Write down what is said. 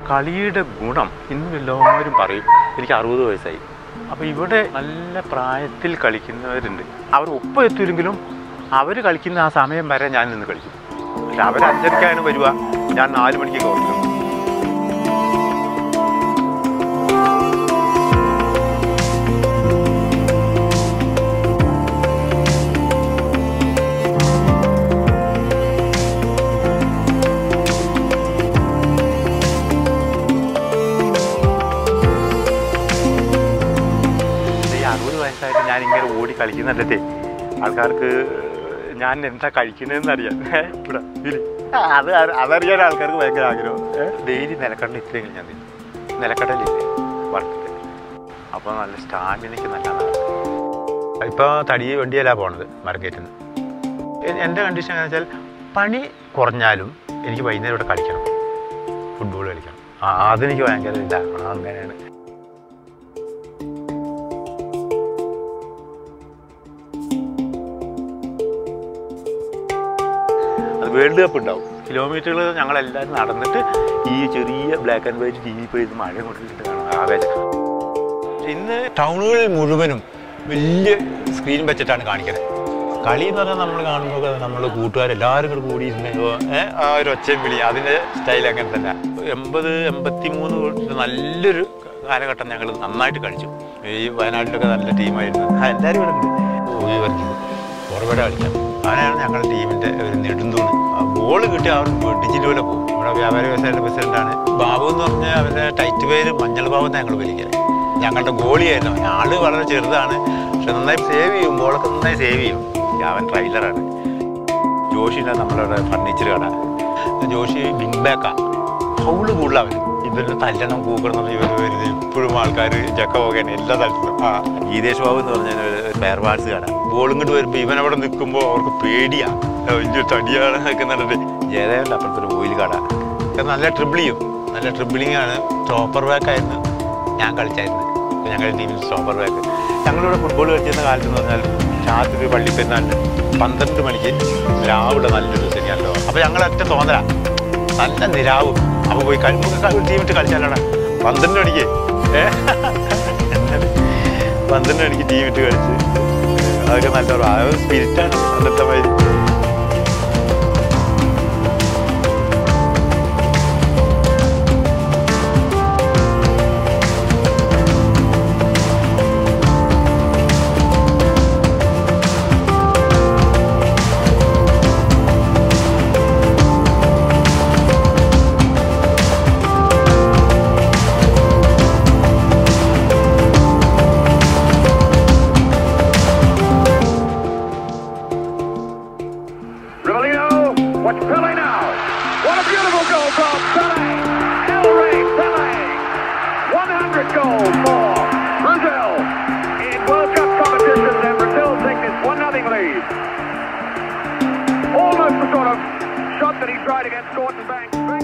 കളിയുടെ ഗുണം ഇന്നും എല്ലാവരും പറയും എനിക്ക് അറുപത് വയസ്സായി അപ്പോൾ ഇവിടെ നല്ല പ്രായത്തിൽ കളിക്കുന്നവരുണ്ട് അവർ ഒപ്പം എത്തില്ലെങ്കിലും അവർ കളിക്കുന്ന ആ സമയം വരെ ഞാൻ നിന്ന് കളിക്കും പക്ഷെ അവർ അഞ്ചരക്കാണ് വരിക ഞാൻ നാല് മണിക്ക് ഓർക്കും ഈ അറുപത് വയസ്സായിട്ട് ഞാൻ ഇങ്ങനെ ഓടി കളിക്കുന്നുണ്ടേ ആൾക്കാർക്ക് ഞാൻ എന്താ കഴിക്കുന്നതെന്ന് അറിയാം ഏ, ഇവിടെ ഇരി. ആ, അത് അറി- അതറിയാൻ ആൾക്കാർക്ക് ഭയങ്കര ആഗ്രഹം ഡെയിലി നിലക്കടല ഇത്രയെങ്കിലും ഞാൻ തിന്നും നിലക്കടലില്ലേ വറുത്തിട്ട് അപ്പോൾ നല്ല സ്റ്റാമിനയ്ക്ക് നല്ലതാണ് ഇപ്പോൾ തടി വണ്ടിയല്ല പോണത് മാർക്കറ്റിൽ നിന്ന് എ- എൻ്റെ കണ്ടീഷൻ എന്ന് വെച്ചാൽ പണി കുറഞ്ഞാലും എനിക്ക് വൈകുന്നേരം ഇവിടെ കളിക്കണം ഫുട്ബോൾ കളിക്കണം ആ അതെനിക്ക് ഭയങ്കര ഇതാണ് ആ, അങ്ങനെയാണ് അത് വേൾഡ് കപ്പ് ഉണ്ടാവും കിലോമീറ്ററുകൾ ഞങ്ങളെല്ലാവരും നടന്നിട്ട് ഈ ചെറിയ black and white T V പോയി ഇത് മഴ കൊണ്ടിട്ട് കാണാം ആവേശം ഇന്ന് ടൗണുകളിൽ മുഴുവനും വലിയ സ്ക്രീൻ വെച്ചിട്ടാണ് കാണിക്കുന്നത് കളി എന്ന് പറഞ്ഞാൽ നമ്മൾ കാണുമ്പോൾ നമ്മൾ കൂട്ടുകാരെല്ലാവരും കൂടെ കൂടിയിരുന്ന് ഏഹ് ആ ഒരു ഒച്ചയും വിളി അതിൻ്റെ സ്റ്റൈൽ അങ്ങനെ തന്നെ എൺപത് എൺപത്തി മൂന്ന് തൊട്ട് നല്ലൊരു കാലഘട്ടം ഞങ്ങൾ നന്നായിട്ട് കളിച്ചു ഈ വയനാട്ടിലൊക്കെ നല്ല ടീമായിരുന്നു ആ, എല്ലാവരും ഇവിടെ ഉണ്ട് പോയി വരയ്ക്കുന്നത് പുറപെടെ കളിക്കാം അങ്ങനെയാണ് ഞങ്ങളുടെ ടീമിൻ്റെ ഒരു നെടുന്തൂണ് ബോൾ കിട്ടി അവർ വെട്ടിച്ചിട്ട് പോലെ പോകും ഇവിടെ വ്യാപാര വ്യവസായ പ്രസിഡന്റാണ് ബാബു എന്ന് പറഞ്ഞാൽ അവരുടെ ടൈറ്റ് പേര് മഞ്ഞൾ ബാബു എന്ന് ഞങ്ങൾ വിളിക്കുന്നത് ഞങ്ങളുടെ ഗോളിയായിരുന്നു അവൻ. ആള് വളരെ ചെറുതാണ് പക്ഷെ നന്നായി സേവ് ചെയ്യും ബോളൊക്കെ നന്നായി സേവ് ചെയ്യും അവൻ ട്രൈലറാണ് ജോഷിൻ്റെ നമ്മളുടെ ഫർണിച്ചർ കട ജോഷി ബിഗ് ബാക്കാ ഹൗള് കൂടുതലാണ് ഇവരുടെ തല്ലണം കൂക്കണം എന്ന് ഇവർ വരുന്നത് ഇപ്പോഴും ആൾക്കാർ ചക്ക പോകാൻ എല്ലാ സ്ഥലത്തും ആ ഗീതേഷ് ബാബു എന്ന് പറഞ്ഞ ഒരു പെയർ പാർട്സ് കട ബോൾ ഇങ്ങോട്ട് വരുമ്പോൾ ഇവൻ അവിടെ നിൽക്കുമ്പോൾ അവർക്ക് പേടിയാ വലിയ തടിയാണ് നിൽക്കുന്നുണ്ട് ജയദേവൻ്റെ അപ്പുറത്തൊരു ഓയിൽ കട ഇത് നല്ല ട്രിബിൾ ചെയ്യും നല്ല ട്രിബിളിംഗ് ആണ് സ്റ്റോപ്പർ ബാക്ക് ആയിരുന്നു ഞാൻ കളിച്ചായിരുന്നു അപ്പോൾ ഞങ്ങളുടെ ടീമിൽ സ്റ്റോപ്പർ ബാക്ക് ഞങ്ങളിവിടെ ഫുട്ബോൾ കളിച്ചിരുന്ന കാലത്ത് എന്ന് പറഞ്ഞാൽ രാത്രി പള്ളിപ്പെരുന്നാളിന് പന്ത്രണ്ട് മണിക്ക് രാവിലെ നല്ലൊരു ദിവസം ഞാനല്ലോ അപ്പോൾ ഞങ്ങൾ ഒറ്റ തോന്നല നല്ല നിരാവും അപ്പോൾ പോയി കളി നമുക്ക് ടീമിട്ട് കളിച്ചാലോടാ പന്ത്രണ്ട് മണിക്ക് ഏ പന്ത്രണ്ട് മണിക്ക് ടീമിട്ട് കളിച്ച് അതൊക്കെ നല്ല ആ ഒരു സ്പിരിറ്റാണ് അന്നത്തെ മാതിരി Rivellino, watch Pele now. What a beautiful goal from Pele. El Rey Pele. 100 goals for Brazil in World Cup competitions, and Brazil take this 1-0 lead. Almost the sort of shot that he tried against Gordon Banks.